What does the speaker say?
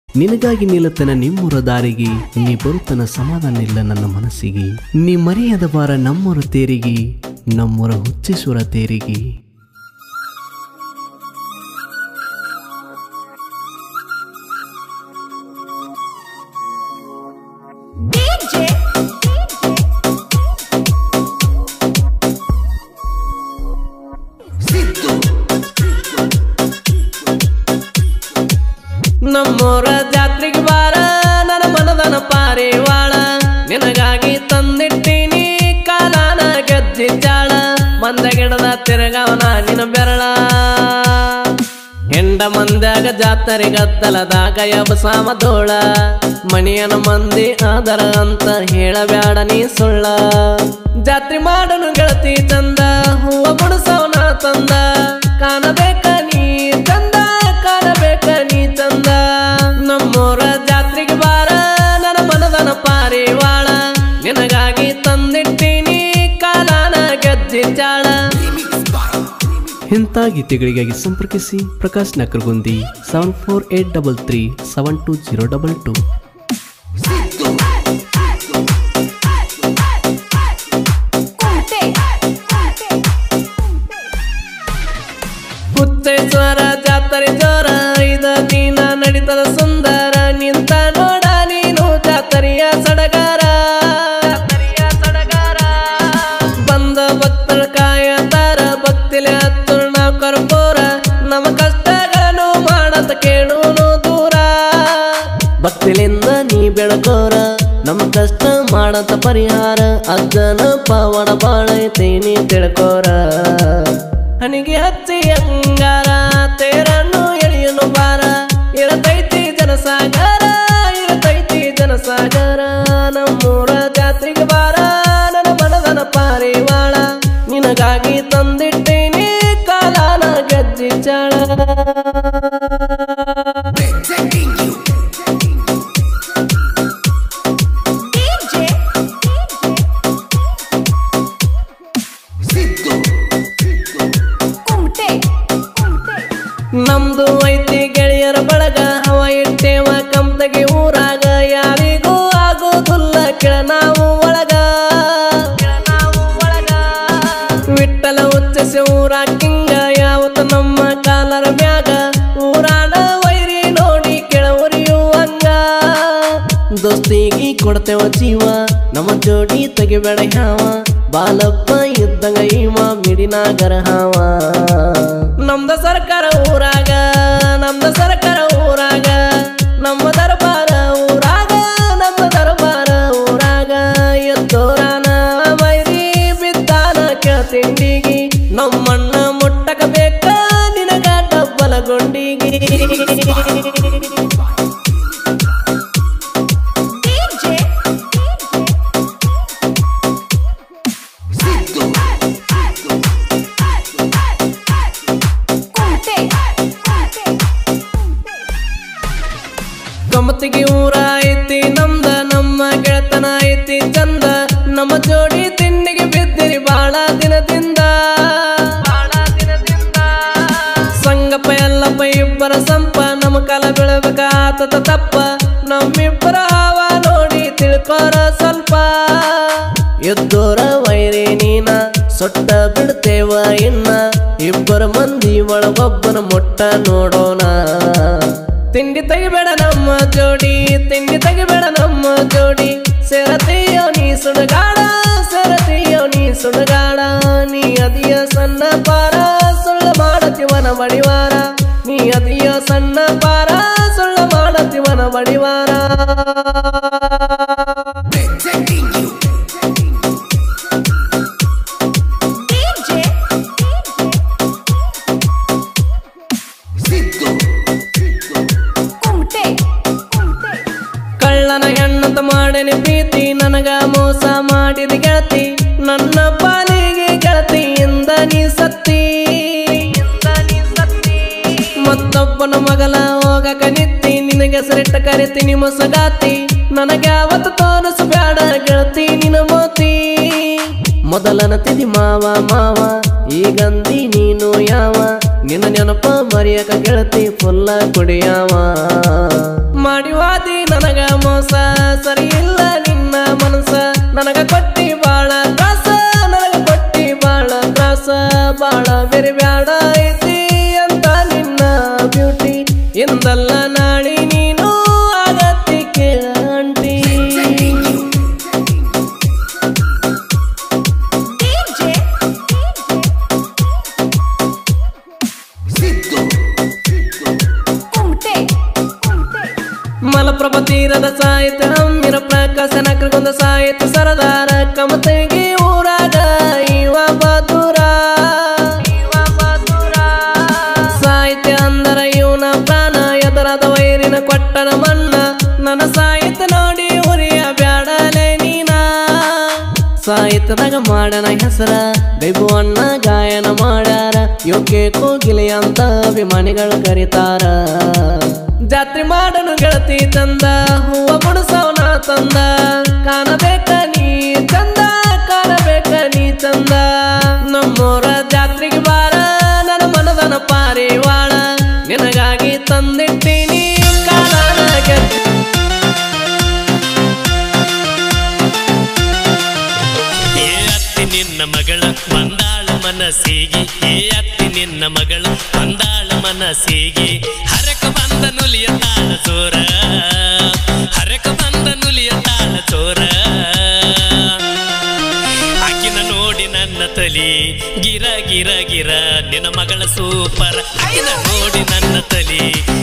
ನಿನಗಾಗಿ ನಿಲ್ಲತನ ನಿಮ್ಮೂರ ದಾರಿಗೆ ನೀ ಬರುತ್ತನ ಸಮಾಧಾನ ಇಲ್ಲ ನನ್ನ ಮನಸ್ಸಿಗೆ ನೀ ಮರೆಯದ ಬಾರ ನಮ್ಮೂರ ತೇರಿಗೆ ನಮ್ಮೂರ ಹುಚ್ಚೇಶ್ವರ ತೇರಿಗೆ DJ ನಮ್ಮೂರ ಜಾತ್ರೆಗೆ ಬಾರ ನನ್ನ ಮನದನ ಪಾರಿವಾಳ ನಿನಗಾಗಿ ತಂದಿಟ್ಟೀನಿ ಕಾಲಾನ ಗಜ್ಜಿ ಚಾಳ ಮಂದ ಗಿಡದ ತಿರುಗವನ ನಿನ ಬೆರಳ ಹೆಂಡ ಮಂದ್ಯಾಗ ಜಾತ್ರೆ ಗದ್ದಲದಾಗ ಯಬಸಾಮ ದೋಳ ಮಣಿಯನ ಮಂದಿ ಆದರ ಅಂತ ಹೇಳಬ್ಯಾಡ ನೀ ಸುಳ್ಳ ಜಾತ್ರೆ ಮಾಡನು ಗೆಳತಿ ಚಂದ ಹೂವ ಮುಡಿಸವನ ತಂದ ಕಾಣಬೇಕ ನೀ ಚಂದ ಕಾಣಬೇಕ ನೀ ಚಂದ ನಮ್ಮೂರ ಜಾತ್ರೆಗೆ ಬಾರ ನನ್ನ ಮನದನ ಪಾರಿವಾಳ ನಿನಗಾಗಿ ತಂದಿಟ್ಟೀನಿ ಕಾಲಾನ ಗಜ್ಜಿ ಚಾಳ ಇಂಥ ಗೀತೆಗಳಿಗಾಗಿ ಸಂಪರ್ಕಿಸಿ Prakash Nakaragundi seven four eight double three seven two zero double two Kumte Huccheshwara ಜಾತ್ರೆ ಜೋರ ಐದ ದಿನ ನಡೀತದ ಸುಂದರ ನಿಂತ ನೋಡ ನೀನು ಜಾತ್ರೆಯ ಸಡಗಾರ ಬಂದ ಭಕ್ತರ ಕಾಯತಾರ ಭಕ್ತಿಲೆ ಹತ್ತು ನಾವು ಕರ್ಪೂರ ನಮ್ಮ ಕಷ್ಟಗಳನ್ನು ಮಾಡದ ಕೇಳುನು ದೂರ ಭಕ್ತಿಲಿಂದ ನೀ ಬೆಳಕೋರ ನಮ್ಮ ಕಷ್ಟ ಮಾಡದ ಪರಿಹಾರ ಅಜ್ಜನ ಪವಡ ಬಾಳೈತಿ ನೀ ತಿಳ್ಕೋರ ಹನಿಗೆ ಹಚ್ಚಿ ಅಂಗಾರ ತೇರನ್ನು ಎಳೆಯನು ಬಾರ ಇರತೈತಿ ಜನಸಾಗರ ಇರತೈತಿ ಜನಸಾಗರ ನಮ್ಮೂರ ಜಾತ್ರೆಗೆ ಬಾರ ನನ್ನ ಮನದನ ಪಾರಿವಾಳ ನಿನಗಾಗಿ ತಂದಿಟ್ಟೇನೆ ಕಾಲಾನ ಗಜ್ಜಿ ಚಾಳ DJ Kumte ನಮ್ದು ಐತಿ ಗೆಳೆಯರ ಬಳಗ ಹವ ಇಟ್ಟೇವ ಕಂಪ್ತಗೆ ಊರಾಗ ಯಾರಿಗೂ ಆಗೋದಿಲ್ಲ ಕೆಳ ನಾವು ಒಳಗ ವಿಠಲ ಉಚ್ಚಸಿ ಊರ ಕಿಂಗ ಯಾವತ್ತು ನಮ್ಮ ಕಾಲರ ಮ್ಯಾಗ ಊರಾನ ವೈರಿ ನೋಡಿ ಕೆಳವರಿಯುವಂಗ ದೋಸ್ತಿಗಿ ಕೊಡ್ತೇವ ಜೀವ ನಮ್ಮ ಜೋಡಿ ತೆಗಿಬೇಡ ಹಾವ ಬಾಲಪ್ಪ ಇದ್ದಂಗ ಇವ ಮಿಡಿನಾಗರ ಹಾವ ನಮ್ದ ಸರ್ಕಾರ ಊರಾಗ ನಮ್ದ ಸರ್ಕಾರ ಊರಾಗ ನಮ್ಮ ದರ್ಬಾರ ಊರಾಗ ನಮ್ಮ ದರ್ಬಾರ ಊರಾಗ ಎದ್ದೋರಾನ ಮೈರಿ ಬಿದ್ದಾನ ತಿಂಡಿಗಿ ನಮ್ಮಣ್ಣ ಮುಟ್ಟಕ ಬೇಕ ನಿನಗ ಡಬ್ಬಲ ಗುಂಡಿಗಿ DJ Kumte ಗಮತಿಗೆ ಊರ ಐತಿ ನಮ್ದ ನಮ್ಮ ಗೆಳತನ ಐತಿ ಚಂದ ನಮ್ಮ ಜೋಡಿ ತಿಂಡಿಗೆ ಬಿದ್ದಿರಿ ಬಾಳ ದಿನದಿಂದ ಸಂಗಪ್ಪ ಎಲ್ಲಪ್ಪ ಇಬ್ಬರ ಸಂಪ ನಮ್ಮ ಕಾಲ ಬೀಳಬೇಕ ಆತತ ತಪ್ಪ ನಮ್ಮಿಬ್ಬರ ಹಾವ ನೋಡಿ ತಿಳ್ಕೋರ ಸ್ವಲ್ಪ ಎದ್ದೋರ ವೈರಿ ನೀನ ಸೊಟ್ಟ ಬಿಡ್ತೇವ ಇನ್ನ ಇಬ್ಬರ ಮಂದಿ ಒಳಗೊಬ್ಬನ ಮೊಟ್ಟ ನೋಡೋಣ ತಿಂಡಿ ತೆಗಿಬೇಡ ನಮ್ಮ ಜೋಡಿ ತಿಂಡಿ ತೆಗಿಬೇಡ ನಮ್ಮ ಜೋಡಿ ಸೆರತಿಯೋ ನೀ ಸುಡುಗಾಡ ಸೆರತಿಯೋ ನೀ ಸುಡುಗಾಡ ನೀ ಅದಿಯ ಸಣ್ಣ ಪಾರ ಸುಳ್ಳು ಮಾಡತಿವನ ಬಡಿವಾರ ನೀ ಅದಿಯ ಸಣ್ಣ ಪಾರ ಸುಳ್ಳು ಮಾಡತಿವನ ಬಡಿವಾರ DJ Kumte ಕಳ್ಳನ ಹೆಣ್ಣಂತ ಮಾಡೇನಿ ಪ್ರೀತಿ ನನಗ ಮೋಸ ಮಾಡಿದ ಗೆಳತಿ ನನ್ನ ಪಾಲಿಗೆ ಗೆಳತಿಯಿಂದ ನೀ ಸತ್ತಿ ಮತ್ತೊಬ್ಬನ ಮಗಲ ಹೋಗಕ ನಿತ್ತಿ ನಿನಗೆ ಹೆಸರಿಟ್ಟ ಕರಿತೀನಿ ಮೊಸಗಾತಿ ನನಗೆ ಅವತ್ತು ತೋರಿಸು ಬ್ಯಾಡ ಗೆಳತಿ ನಿನ ಮೋತಿ ಮೊದಲನ ತಿದಿ ಮಾವ ಮಾವ ಈಗಂದಿ ನೀನು ಯಾವ ನಿನ್ನ ನೆನಪ ಮರೆಯಕ ಗೆಳತಿ ಫುಲ್ಲ ಕುಡಿಯಾವ ಮಾಡಿ ಮಲಪ್ರಭ ತೀರದ ಸಾಹಿತ್ಯ ಹಮ್ಮಿರ ಪ್ರಕಾಶ ನಕರಗೊಂದ ಸಾಹಿತ್ಯ ಸರದಾರ ಕಮತೆಗೆ ಊರಾಗ ಇವ ಬದುರ ಸಾಹಿತ್ಯ ಅಂದರ ಇವನ ಪ್ರಾಣ ಎದರದ ವೈರಿನ ಕೊಟ್ಟನ ಮಣ್ಣ ನನ್ನ ಸಾಹಿತ್ಯ ನೋಡಿ ಉರಿಯ ಬ್ಯಾಡಲೆ ನೀನ ಸಾಹಿತ್ಯದಾಗ ಮಾಡನ ಹೆಸರ ಬೇಬು ಅಣ್ಣ ಗಾಯನ ಮಾಡ್ಯಾರ ಯೋಕೆ ಕೋಗಿಲೆ ಅಂತ ಅಭಿಮಾನಿಗಳು ಕರೀತಾರ ಜಾತ್ರೆ ಮಾಡನು ಗೆಳತಿ ಚಂದ ಹೂವ ಮುಡಿಸವನ ತಂದ ಕಾಣಬೇಕ ನೀ ಚಂದ ಕಾಣಬೇಕ ನೀ ಚಂದ ನಮ್ಮೂರ ಜಾತ್ರೆಗೆ ಬಾರ ನನ್ನ ಮನದನ ಪಾರಿವಾಳ ನಿನಗಾಗಿ ತಂದಿಟ್ಟೀನಿ ಕಾಲಾನ ಗೆದ್ದೆ ಏ ಅತ್ತಿ ನಿನ್ನ ಮಗಳ ಬಂದಾಳ ಮನಸ್ಸಿಗೆ ಏ ಅತ್ತಿ ನಿನ್ನ ಮಗಳ ಬಂದಾಳ ಮನಸ್ಸಿಗೆ ಹರಕ ಬಂದ ನುಲಿಯ ತಾಳ ಚೋರ ಹರಕ ಬಂದ ನುಲಿಯ ತಾಳ ಚೋರ ಆಕಿನ ನೋಡಿ ನನ್ನ ತಲಿ ಗಿರ ಗಿರ ಗಿರ ನಿನ್ನ ಮಗಳ ಸೂಪರ್ ಆಕಿನ ನೋಡಿ ನನ್ನ ತಲಿ